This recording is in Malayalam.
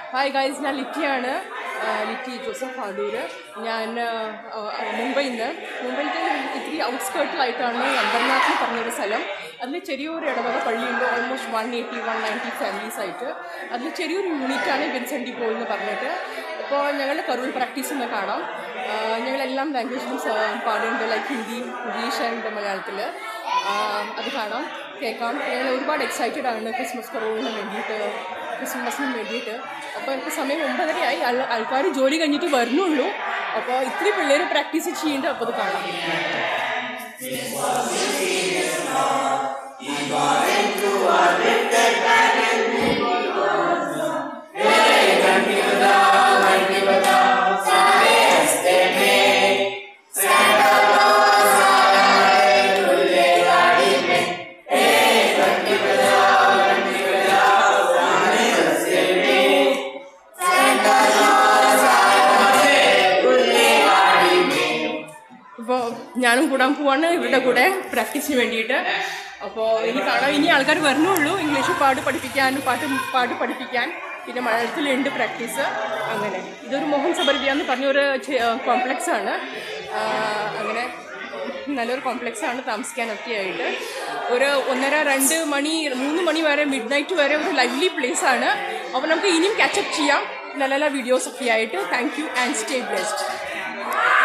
ഹായ് ഗൈസ് ഞാൻ ലിറ്റിയാണ് ആ, ലിറ്റി ജോസഫ് അടൂര് ഞാൻ ആ, ആ, മുംബൈയിൽ നിന്ന് മുംബൈയിലെ ഇത്തിരി ഔട്ട്സ്കേർട്ടിലായിട്ടാണ് അമ്പർനാഥ് എന്ന് പറഞ്ഞൊരു സ്ഥലം അതിൽ ചെറിയൊരു ഇടവക പള്ളിയുണ്ട് almost one eighty one ninety families ആയിട്ട് അതിൽ ചെറിയൊരു യൂണിറ്റാണ് വിൻസെൻറ്റി പോൾ എന്ന് പറഞ്ഞിട്ട് അപ്പോൾ ഞങ്ങളുടെ കറൂൾ പ്രാക്ടീസ് ഒന്ന് കാണാം ആ, ഞങ്ങളെല്ലാം ലാംഗ്വേജിലും പാടുന്നുണ്ട് ലൈക്ക് ഹിന്ദി ഇംഗ്ലീഷ് ആൻഡ് മലയാളത്തിൽ അത് കാണാം കേൾക്കാം ഞങ്ങൾ ഒരുപാട് എക്സൈറ്റഡ് ആണ് ക്രിസ്മസ് കറോളിന് വേണ്ടിയിട്ട് ക്രിസ്മസിന് വേണ്ടിയിട്ട് അപ്പോൾ ഇപ്പോൾ സമയം ഒമ്പതരയായി ആൾ ആൾക്കാർ ജോലി കഴിഞ്ഞിട്ട് വരുന്നുള്ളൂ അപ്പോൾ ഇത്തിരി പിള്ളേർ പ്രാക്ടീസ് ചെയ്യേണ്ട അപ്പോൾ അത് കാണാം ഇപ്പോൾ ഞാനും കൂടാൻ പോവാണ് ഇവരുടെ കൂടെ പ്രാക്ടീസിന് വേണ്ടിയിട്ട് അപ്പോൾ ഇനി കാണാം ഇനി ആൾക്കാർ വരുന്നുള്ളൂ ഇംഗ്ലീഷ് പാട്ട് പഠിപ്പിക്കാൻ പാട്ട് പാട്ട് പഠിപ്പിക്കാൻ പിന്നെ മലയാളത്തിലുണ്ട് പ്രാക്ടീസ് അങ്ങനെ ഇതൊരു മോഹൻ സബർബിയ എന്ന് പറഞ്ഞൊരു കോംപ്ലക്സ് ആണ് ആ, അങ്ങനെ നല്ലൊരു കോംപ്ലക്സ് ആണ് താമസിക്കാനൊക്കെ ആയിട്ട് ഒരു ഒന്നര രണ്ട് മണി മൂന്ന് മണി വരെ മിഡ് നൈറ്റ് വരെ ഒരു ലൈവ്ലി പ്ലേസ് ആണ് അപ്പോൾ നമുക്ക് ഇനിയും കാച്ചപ്പ് ചെയ്യാം നല്ല നല്ല വീഡിയോസ് ഒക്കെ ആയിട്ട് thank you and stay blessed